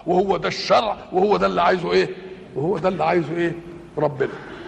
وهو ده الشرع وهو ده اللي عايزه ايه وهو ده اللي عايزه ايه ربنا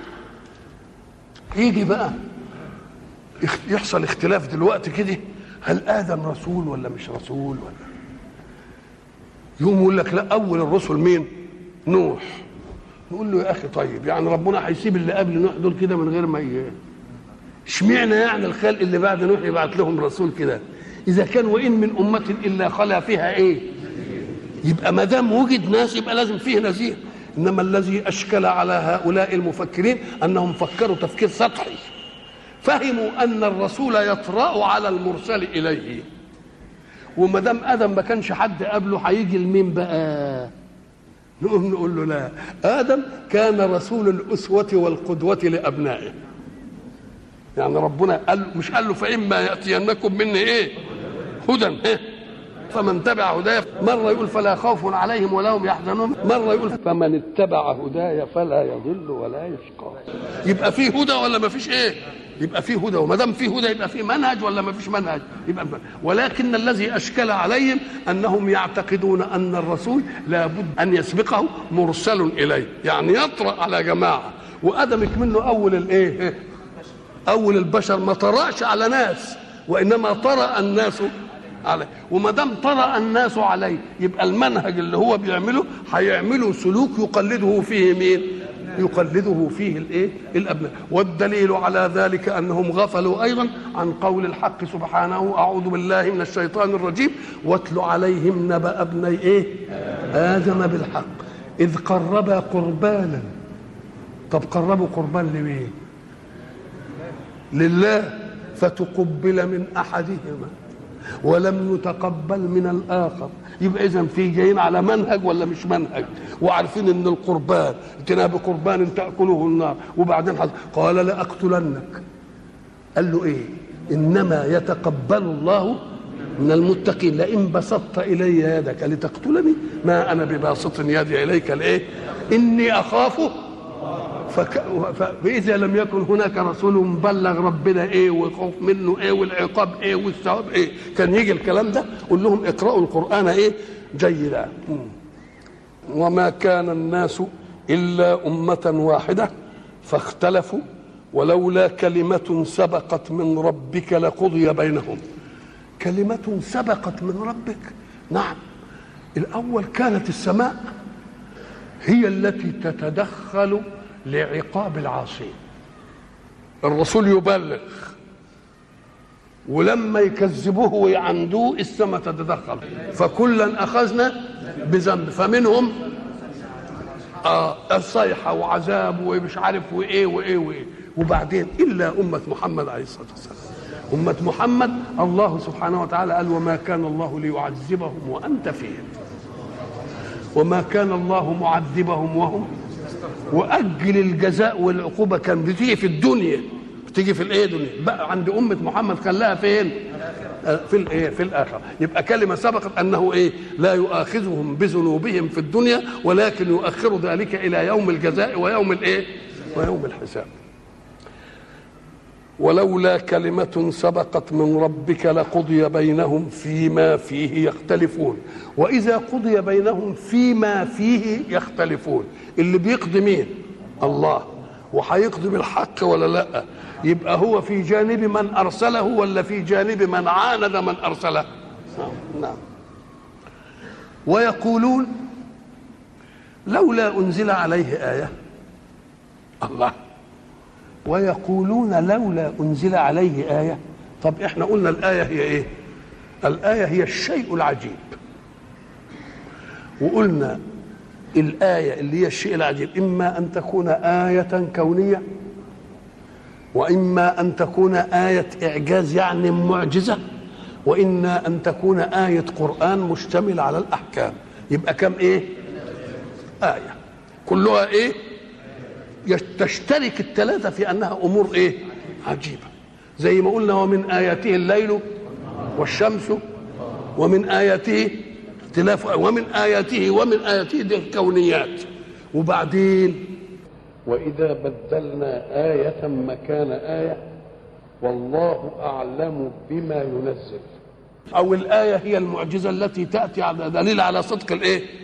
يجي بقى يخ- يحصل اختلاف دلوقتي كده هل ادم رسول ولا مش رسول ولا يقوم يقول لك لا اول الرسل مين نوح نقول له يا اخي طيب يعني ربنا هيسيب اللي قبل نوح دول كده من غير ما ي... اشمعنى يعني الخلق اللي بعد نوح يبعت لهم رسول كده اذا كان وان من امه الا خلا فيها ايه يبقى ما دام وجد ناس يبقى لازم فيه نذير انما الذي اشكل على هؤلاء المفكرين انهم فكروا تفكير سطحي فهموا ان الرسول يطرا على المرسل اليه وما دام ادم ما كانش حد قبله هيجي لمين بقى نقوم نقول له لا ادم كان رسول الاسوه والقدوه لابنائه يعني ربنا قال مش قال له فاما ياتينكم مني ايه هدى إيه؟ فمن تبع هدايا مرة يقول فلا خوف عليهم ولا هم يحزنون مرة يقول فمن اتبع هدايا فلا يضل ولا يشقى يبقى فيه هدى ولا ما فيش ايه يبقى فيه هدى وما دام فيه هدى يبقى فيه منهج ولا ما فيش منهج يبقى ولكن الذي اشكل عليهم انهم يعتقدون ان الرسول لابد ان يسبقه مرسل اليه يعني يطرا على جماعه وادمك منه اول الايه اول البشر ما طرأش على ناس وانما طرأ الناس عليه وما دام طرأ الناس عليه يبقى المنهج اللي هو بيعمله هيعمله سلوك يقلده فيه مين يقلده فيه الايه الابناء والدليل على ذلك انهم غفلوا ايضا عن قول الحق سبحانه اعوذ بالله من الشيطان الرجيم واتل عليهم نبأ ابني ايه ادم بالحق اذ قربا قربانا طب قربوا قربان لمين لله فتقبل من احدهما ولم يتقبل من الاخر يبقى اذا في جايين على منهج ولا مش منهج وعارفين ان القربان اتنا بقربان تاكله النار وبعدين حصل قال لاقتلنك قال له ايه انما يتقبل الله من المتقين لئن بسطت الي يدك لتقتلني ما انا بباسط يدي اليك لايه اني اخاف فك... فإذا لم يكن هناك رسول مبلغ ربنا إيه والخوف منه إيه والعقاب إيه والثواب إيه كان يجي الكلام ده قول لهم اقرأوا القرآن إيه جيدا وما كان الناس إلا أمة واحدة فاختلفوا ولولا كلمة سبقت من ربك لقضي بينهم كلمة سبقت من ربك نعم الأول كانت السماء هي التي تتدخل لعقاب العاصين الرسول يبلغ ولما يكذبوه ويعندوه السماء تتدخل فكلا اخذنا بذنب فمنهم آه الصيحه وعذاب ومش عارف وايه وايه وايه وبعدين الا امه محمد عليه الصلاه والسلام امه محمد الله سبحانه وتعالى قال وما كان الله ليعذبهم وانت فيهم وما كان الله معذبهم وهم واجل الجزاء والعقوبه كان بتيجي في الدنيا بتيجي في الايه دنيا بقى عند امه محمد خلاها فين في الايه في الاخره يبقى كلمه سبقت انه ايه لا يؤاخذهم بذنوبهم في الدنيا ولكن يؤخر ذلك الى يوم الجزاء ويوم الايه ويوم الحساب ولولا كلمة سبقت من ربك لقضي بينهم فيما فيه يختلفون وإذا قضي بينهم فيما فيه يختلفون اللي بيقضي مين الله وهيقضي بالحق ولا لا يبقى هو في جانب من أرسله ولا في جانب من عاند من أرسله نعم, نعم. ويقولون لولا أنزل عليه آية الله ويقولون لولا انزل عليه ايه طب احنا قلنا الايه هي ايه الايه هي الشيء العجيب وقلنا الايه اللي هي الشيء العجيب اما ان تكون ايه كونيه واما ان تكون ايه اعجاز يعني معجزه واما ان تكون ايه قران مشتمل على الاحكام يبقى كم ايه ايه كلها ايه تشترك الثلاثة في أنها أمور إيه؟ عجيبة زي ما قلنا ومن آياته الليل والشمس ومن آياته اختلاف ومن آياته ومن آياته دي الكونيات وبعدين وإذا بدلنا آية مكان آية والله أعلم بما ينزل أو الآية هي المعجزة التي تأتي على دليل على صدق الإيه؟